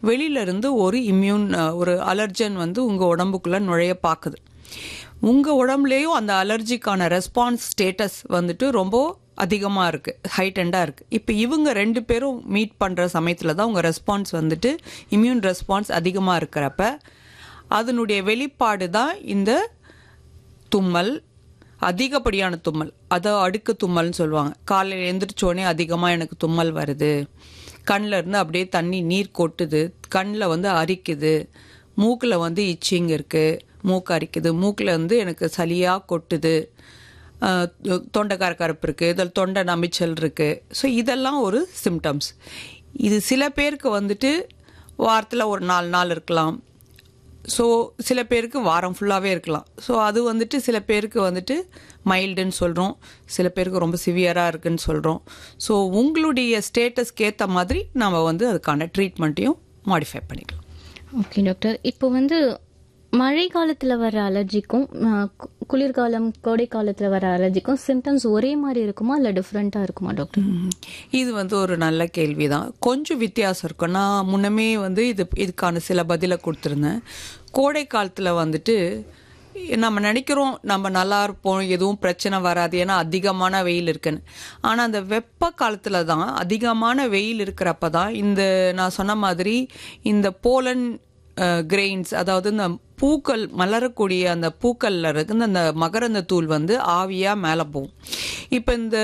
வெளியில இருந்து ஒரு இம்யூன் ஒரு அலர்ஜன் வந்து உங்கள் உடம்புக்குள்ளே நுழைய பார்க்குது உங்கள் உடம்புலேயும் அந்த அலர்ஜிக்கான ரெஸ்பான்ஸ் ஸ்டேட்டஸ் வந்துட்டு ரொம்ப அதிகமாக இருக்குது ஹைட்டண்டாக இருக்குது இப்போ இவங்க ரெண்டு பேரும் மீட் பண்ணுற சமயத்தில் தான் உங்கள் ரெஸ்பான்ஸ் வந்துட்டு இம்யூன் ரெஸ்பான்ஸ் அதிகமாக இருக்கிறப்ப அதனுடைய வெளிப்பாடு தான் இந்த தும்மல் அதிகப்படியான தும்மல் அதை அடுக்கு தும்மல்னு சொல்லுவாங்க காலையில் எழுந்திரிச்சோடனே அதிகமாக எனக்கு தும்மல் வருது கண்ணில் இருந்து அப்படியே தண்ணி நீர் கொட்டுது கண்ணில் வந்து அரிக்குது மூக்கில் வந்து இச்சிங் இருக்குது மூக்கு அரிக்குது மூக்கில் வந்து எனக்கு சளியாக கொட்டுது அஹ், தொண்டை கரகரப்பு இருக்குது இதில் தொண்டை நமிச்சல் இருக்குது ஸோ இதெல்லாம் ஒரு சிம்டம்ஸ் இது சில பேருக்கு வந்துட்டு வாரத்தில் ஒரு நாலு நாள் இருக்கலாம் ஸோ சில பேருக்கு வாரம் ஃபுல்லாகவே இருக்கலாம் ஸோ அது வந்துட்டு சில பேருக்கு வந்துட்டு மைல்டுன்னு சொல்கிறோம் சில பேருக்கு ரொம்ப சிவியராக இருக்குன்னு சொல்கிறோம் ஸோ உங்களுடைய ஸ்டேட்டஸ்க்கு ஏற்ற மாதிரி நம்ம வந்து அதுக்கான ட்ரீட்மெண்ட்டையும் மாடிஃபை பண்ணிக்கலாம் ஓகே டாக்டர் இப்போ வந்து மழை காலத்துல வர அலர்ஜிக்கும் அஹ், கு- குளிர்காலம் கோடை காலத்துல வர அலர்ஜிக்கும் சிம்டம்ஸ் ஒரே மாதிரி இருக்குமா இல்ல டிஃப்ரெண்டா இருக்குமா டாக்டர் ம். இது வந்து ஒரு நல்ல கேள்வி தான் கொஞ்சம் வித்தியாசம் இருக்கும் நான் முன்னமே வந்து இது இதுக்கான சில பதிலை கொடுத்துருந்தேன் கோடை காலத்தில் வந்துட்டு நம்ம நினைக்கிறோம் நம்ம நல்லா இருப்போம் எதுவும் பிரச்சனை வராது ஏன்னா அதிகமான வெயில் இருக்குன்னு ஆனால் அந்த வெப்ப காலத்தில் தான் அதிகமான வெயில் இருக்கிறப்ப தான் இந்த நான் சொன்ன மாதிரி இந்த போலன் கிரெயின்ஸ் அதாவது இந்த பூக்கள் மலரக்கூடிய அந்த பூக்கள்ல இருக்கு அந்த மகரந்த தூள் வந்து ஆவியாக மேலே போகும் இப்போ இந்த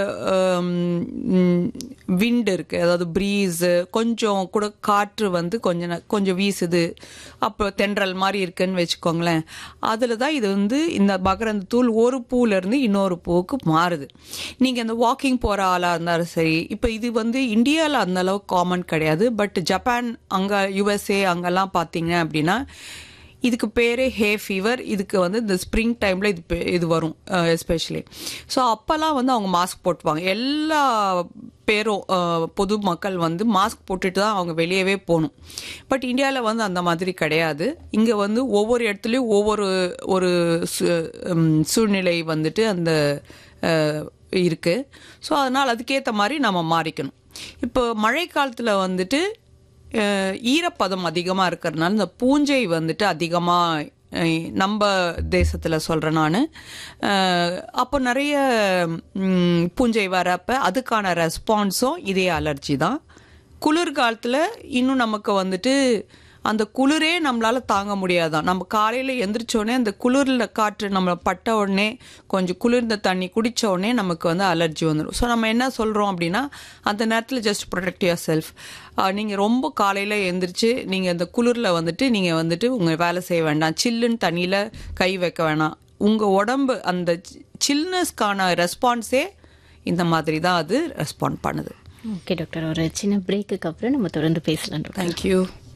விண்டு இருக்கு அதாவது ப்ரீஸு கொஞ்சம் கூட காற்று வந்து கொஞ்சம் ந- கொஞ்சம் வீசுது அப்போ தென்றல் மாதிரி இருக்குன்னு வச்சுக்கோங்களேன் அதில் தான் இது வந்து இந்த மகரந்த தூள் ஒரு பூலேருந்து இன்னொரு பூவுக்கு மாறுது நீங்கள் இந்த வாக்கிங் போகிற ஆளாக இருந்தாலும் சரி இப்போ இது வந்து இந்தியாவில் அந்த அளவுக்கு காமன் கிடையாது பட் ஜப்பான் அங்கே யுஎஸ்ஏ அங்கெல்லாம் பார்த்தீங்க அப்படின்னா இதுக்கு பேரே ஹே ஃபீவர் இதுக்கு வந்து இந்த ஸ்ப்ரிங் டைமில் இது பே- இது வரும் எஸ்பெஷலி ஸோ அப்போல்லாம் வந்து அவங்க மாஸ்க் போட்டுப்பாங்க எல்லா பேரும் அஹ், பொது மக்கள் வந்து மாஸ்க் போட்டுட்டு தான் அவங்க வெளியவே போகணும் பட் இந்தியாவில் வந்து அந்த மாதிரி கிடையாது இங்கே வந்து ஒவ்வொரு இடத்துலையும் ஒவ்வொரு ஒரு சு- ம், சூழ்நிலை வந்துட்டு அந்த அஹ், இருக்கு ஸோ அதனால் அதுக்கேற்ற மாதிரி நம்ம மாறிக்கணும் இப்போ மழை காலத்தில் வந்துட்டு அஹ், ஈரப்பதம் அதிகமாக இருக்கிறதுனால இந்த பூஞ்சை வந்துட்டு அதிகமாக நம்ம தேசத்தில் சொல்கிறேன் நான் அப்போ நிறைய ம், பூஞ்சை வரப்ப அதுக்கான ரெஸ்பான்ஸும் இதே அலர்ஜி தான் குளிர்காலத்தில் இன்னும் நமக்கு வந்துட்டு அந்த குளிரே நம்மளால தாங்க முடியாதான் நம்ம காலையில் எந்திரிச்சோடனே அந்த குளிரில் காற்று நம்ம பட்ட உடனே கொஞ்சம் குளிர்ந்த தண்ணி குடிச்ச உடனே நமக்கு வந்து அலர்ஜி வந்துடும் ஸோ நம்ம என்ன சொல்கிறோம் அப்படின்னா அந்த நேரத்தில் ஜஸ்ட் ப்ரொடெக்ட் யுவர் செல்ஃப் நீங்கள் ரொம்ப காலையில் எந்திரிச்சு நீங்கள் அந்த குளிரில் வந்துட்டு நீங்கள் வந்துட்டு உங்கள் வேலை செய்ய வேண்டாம் சில்லுன்னு தண்ணியில் கை வைக்க வேணாம் உங்கள் உடம்பு அந்த சில்னஸ்க்கான ரெஸ்பான்ஸே இந்த மாதிரி தான் அது ரெஸ்பாண்ட் பண்ணுது ஓகே டாக்டர் ஒரு சின்ன பிரேக்குக்கு அப்புறம் நம்ம தொடர்ந்து பேசலாம் டாக்டர் தேங்க்யூ